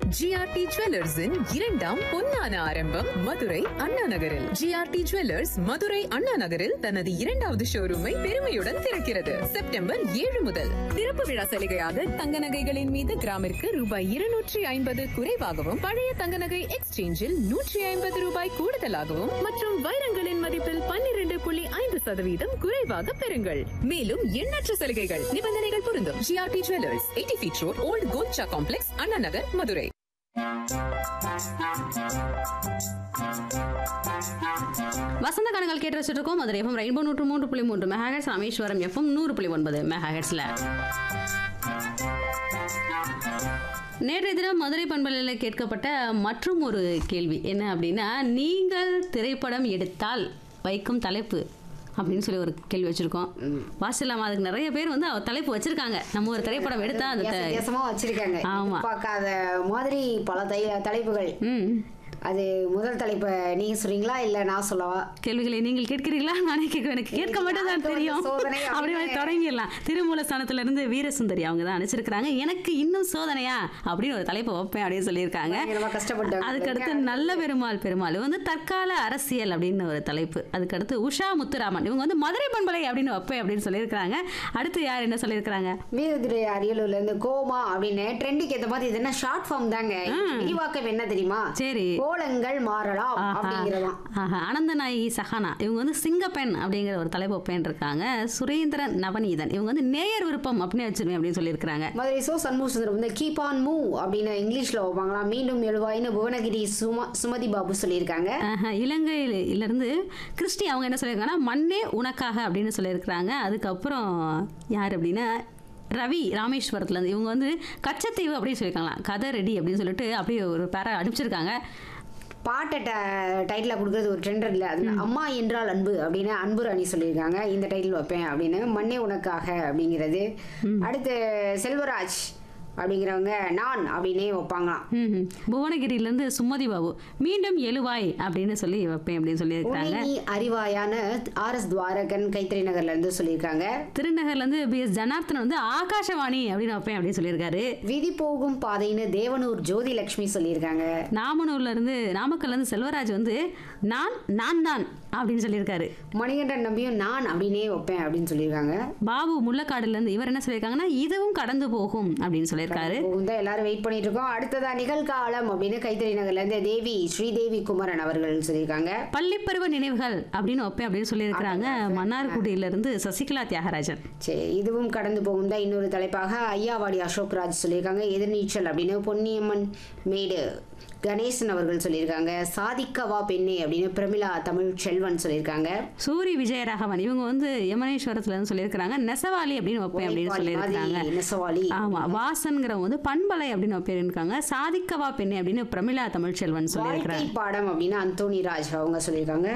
GRT ஜுவல்லர்ஸின் இரண்டாம் பொன்னான ஆரம்பம் மதுரை அண்ணா நகரில் ஜிஆர்டி ஜுவல்லர்ஸ் மதுரை அண்ணா நகரில் தனது இரண்டாவது ஷோரூமை பெருமையுடன் திறக்கிறது செப்டம்பர் ஏழு முதல் திறப்பு விழா சலுகையாக தங்க நகைகளின் மீது கிராமிற்கு ரூபாய் இருநூற்றி ஐம்பது குறைவாகவும் பழைய தங்க நகை எக்ஸ்சேஞ்சில் நூற்றி ஐம்பது ரூபாய் கூடுதலாகவும் மற்றும் வைரங்களின் மதிப்பில் பன்னிரண்டு புள்ளி ஐந்து சதவீதம் குறைவாக பெறுங்கள் மேலும் எண்ணற்ற சலுகைகள் நிபந்தனைகள் பொருந்தும் GRT jewellers eighty feet road old Golcha complex Anna Nagar Madurai வசந்த கணங்கள் கேட்டு வச்சுட்டு இருக்கோம் மதுரை எஃப்எம் ரெயின்போ நூற்று மூன்று புள்ளி மூன்று மெகாஹெட்ஸ் ராமேஸ்வரம் எஃப்எம் நூறு புள்ளி ஒன்பது மெகாஹெட்ஸ்ல நேற்றைய தினம் மதுரை பண்பலையில் கேட்கப்பட்ட மற்றும் ஒரு கேள்வி என்ன அப்படின்னா நீங்கள் திரைப்படம் எடுத்தால் வைக்கும் தலைப்பு அப்படின்னு சொல்லி ஒரு கேள்வி வச்சிருக்கோம் வாசிலாமா அதுக்கு நிறைய பேர் வந்து அவ தலைப்பு வச்சிருக்காங்க நம்ம ஒரு திரைப்படம் எடுத்தா அந்த த- வித்தியாசமா வச்சிருக்காங்க ஆமா. பார்க்காத மாதிரி பல தை- தலைப்புகள் ம் அது முதல் தலைப்பை நீங்க சொல்றீங்களா இல்ல நான் சொல்லவா கேள்விகளை நீங்கள் கேட்கிறீங்களா நானே கேட்க எனக்கு கேட்க மட்டும் தான் தெரியும் சோதனை அப்படி அப்படின்னு. மாதிரி தொடங்கிடலாம் திருமூலஸ்தானத்துல இருந்து வீரசுந்தரி அவங்க தான் அனுப்பிச்சிருக்காங்க எனக்கு இன்னும் சோதனையா அப்படின்னு ஒரு தலைப்பை வைப்பேன் அப்படின்னு சொல்லியிருக்காங்க பயங்கரமா கஷ்டப்பட்டவங்க அதுக்கடுத்து நல்ல பெருமாள் பெருமாள் வந்து தற்கால அரசியல் அப்படின்னு ஒரு தலைப்பு அதுக்கடுத்து உஷா முத்துராமன் இவங்க வந்து மதுரை பண்பலை அப்படின்னு வைப்பேன் அப்படின்னு சொல்லியிருக்காங்க அடுத்து யார் என்ன சொல்லியிருக்காங்க வீரதுரை அரியலூர்ல இருந்து கோமா அப்படின்னு ட்ரெண்டுக்கு ஏத்த மாதிரி இது என்ன ஷார்ட் ஃபார்ம் தாங்க இதுக்கு விரிவாக்கம் என்ன தெரியுமா சரி கோலங்கள் மாறலாம் ஆஹா. அப்படிங்கிறதாம் ஆஹா. அனந்தநாயகி சஹானா இவங்க வந்து சிங்கப்பெண் அப்படிங்கிற ஒரு தலைப்பு பெண் இருக்காங்க சுரேந்திரன் நவநீதன் இவங்க வந்து நேயர் விருப்பம் அப்படின்னு வச்சிருவேன் அப்படின்னு சொல்லியிருக்காங்க மதுரை சோ சண்முக சுந்தரம் வந்து கீப் ஆன் மூவ் அப்படின்னு இங்கிலீஷ்ல வைப்பாங்களாம் மீண்டும் எழுவாயின்னு புவனகிரி சும சுமதி பாபு சொல்லியிருக்காங்க ஆஹா. இலங்கையில இருந்து கிறிஸ்டி அவங்க என்ன சொல்லியிருக்காங்கன்னா மண்ணே உனக்காக அப்படின்னு சொல்லியிருக்கிறாங்க அதுக்கப்புறம் யார் அப்படின்னா ரவி ராமேஸ்வரத்துல இருந்து இவங்க வந்து கச்சத்தீவு அப்படின்னு சொல்லியிருக்காங்களாம் கதை ரெடி அப்படின்னு சொல்லிட்டு அப்படியே ஒரு பேர அனுப்பிச்சிருக்காங்க பாட்டை டைட்டில் கொடுக்கறது ஒரு ட்ரெண்டர் இல்லை அது அம்மா என்றால் அன்பு அப்படின்னு அன்பு ராணி சொல்லியிருக்காங்க இந்த டைட்டில் வைப்பேன் அப்படின்னு மண்ணே உனக்காக அப்படிங்கிறது அடுத்து செல்வராஜ் அப்படிங்கிறவங்க நான் அப்படின்னே வைப்பாங்களாம் ம்ஹும். புவனகிரியிலேருந்து சுமதி பாபு மீண்டும் எழுவாய் அப்படின்னு சொல்லி வைப்பேன் அப்படின்னு சொல்லியிருக்காங்க உன்னை நீ அறிவாயான ஆர் எஸ் துவாரகன் கைத்தறி நகர்ல இருந்து சொல்லியிருக்காங்க திருநகர்லேருந்து பி எஸ் ஜனார்த்தன் வந்து ஆகாஷவாணி அப்படின்னு வைப்பேன் அப்படின்னு சொல்லியிருக்காரு விதி போகும் பாதைன்னு தேவனூர் ஜோதி லட்சுமி சொல்லியிருக்காங்க நாமனூர்ல இருந்து நாமக்கல்ல இருந்து செல்வராஜ் வந்து நான் நான் தான் அப்படின்னு சொல்லியிருக்காரு மணிகண்டன் நம்பியும் நான் அப்படின்னே வைப்பேன் அப்படின்னு சொல்லியிருக்காங்க பாபு முள்ளக்காடுல இருந்து இவர் என்ன சொல்லியிருக்காங்கன்னா இதுவும் கடந்து போகும் அப்படின்னு சொல்லியிருக்காரு போகும் தான் எல்லாரும் வெயிட் பண்ணிட்டு இருக்கோம் அடுத்ததா நிகழ்காலம் அப்படின்னு கைத்தறி நகர்ல இருந்து தேவி ஸ்ரீதேவி குமரன் அவர்கள் சொல்லியிருக்காங்க பள்ளிப்பருவ நினைவுகள் அப்படின்னு வைப்பேன் அப்படின்னு சொல்லியிருக்கிறாங்க மன்னார்குடியில இருந்து சசிகலா தியாகராஜன் சரி இதுவும் கடந்து போகும் தான் இன்னொரு தலைப்பாக ஐயாவாடி அசோக் ராஜ் சொல்லியிருக்காங்க எதிர்நீச்சல் அப்படின்னு பொன்னியம்மன் மேடு கணேசன் அவர்கள் சொல்லியிருக்காங்க சாதிக்கவா பெண்ணே அப்படின்னு பிரமிளா தமிழ் செல்வன் சொல்லியிருக்காங்க சூரி விஜயராகவன் இவங்க வந்து யமனேஸ்வரத்துல இருந்து சொல்லியிருக்கிறாங்க நெசவாளி அப்படின்னு வைப்பேன் அப்படின்னு சொல்லியிருக்காங்க மாதிரி நெசவாளி ஆமா வாசன்கிறவங்க வந்து பண்பலை அப்படின்னு பேருக்காங்க சாதிக்கவா பெண்ணே அப்படின்னு பிரமிளா தமிழ்ச்செல்வன் வாழ்க்கை சொல்லியிருக்கிறாங்க பாடம் அப்படின்னு அந்தோனி ராஜ் அவங்க சொல்லியிருக்காங்க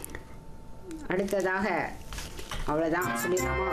அடுத்ததாக அவ்வளவுதான் சொல்லிடலாமா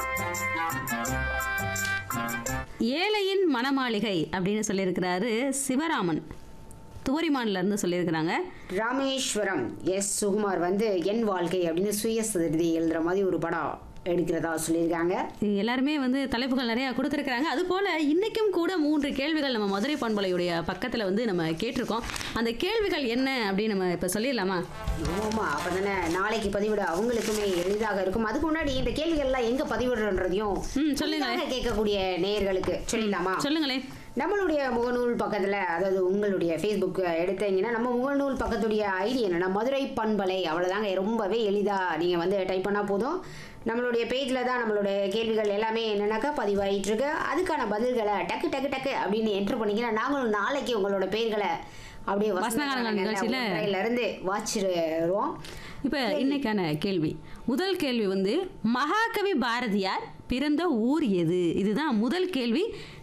ஏழையின் மணமாளிகை அப்படின்னு சொல்லியிருக்கிறாரு சிவராமன் துவரிமான்ல இருந்து சொல்லியிருக்கிறாங்க ராமேஸ்வரம் எஸ் சுகுமார் வந்து என் வாழ்க்கை அப்படின்னு சுயசரிதை எழுதுற மாதிரி ஒரு படம் எடுக்கிறதா சொல்லியிருக்காங்க எல்லாருமே வந்து தலைப்புகள் நிறைய கொடுத்துருக்காங்க அது போல இன்னைக்கும் கூட மூன்று கேள்விகள் நம்ம மதுரை பண்பலையுடைய பக்கத்துல வந்து நம்ம கேட்டிருக்கோம் அந்த கேள்விகள் என்ன அப்படின்னு நம்ம இப்ப சொல்லிடலாமா ஆமா அப்பதானே நாளைக்கு பதிவிட அவங்களுக்குமே எளிதாக இருக்கும் அதுக்கு முன்னாடி இந்த கேள்விகள்லாம் எங்க பதிவிடுறன்றதையும் ம், சொல்லுங்களேன். புதிதாக கேட்கக்கூடிய நேயர்களுக்கு சொல்லிடலாமா சொல்லுங்களேன் நம்மளுடைய முகநூல் பக்கத்தில் அதாவது உங்களுடைய ஃபேஸ்புக் எடுத்தீங்கன்னா நம்ம முகநூல் பக்கத்துடைய ஐடி என்னன்னா மதுரை பண்பலை அவ்வளோதாங்க ரொம்பவே எளிதாக நீங்கள் வந்து டைப் பண்ணால் போதும் நம்மளுடைய பேஜில் தான் நம்மளுடைய கேள்விகள் எல்லாமே என்னன்னாக்கா பதிவாயிட்டு இருக்கு அதுக்கான பதில்களை டக்கு டக்கு டக்கு அப்படின்னு என்ட்ரு பண்ணிங்கன்னா நாங்களும் நாளைக்கு உங்களோட பேர்களை அப்படியே வசனகாலங்கள் நிகழ்ச்சியில- இருந்து வாச்சிருவோம் இப்போ இன்னைக்கான கேள்வி முதல் கேள்வி வந்து மகாகவி பாரதியார் பிறந்த ஊர் எது இதுதான் முதல் கேள்வி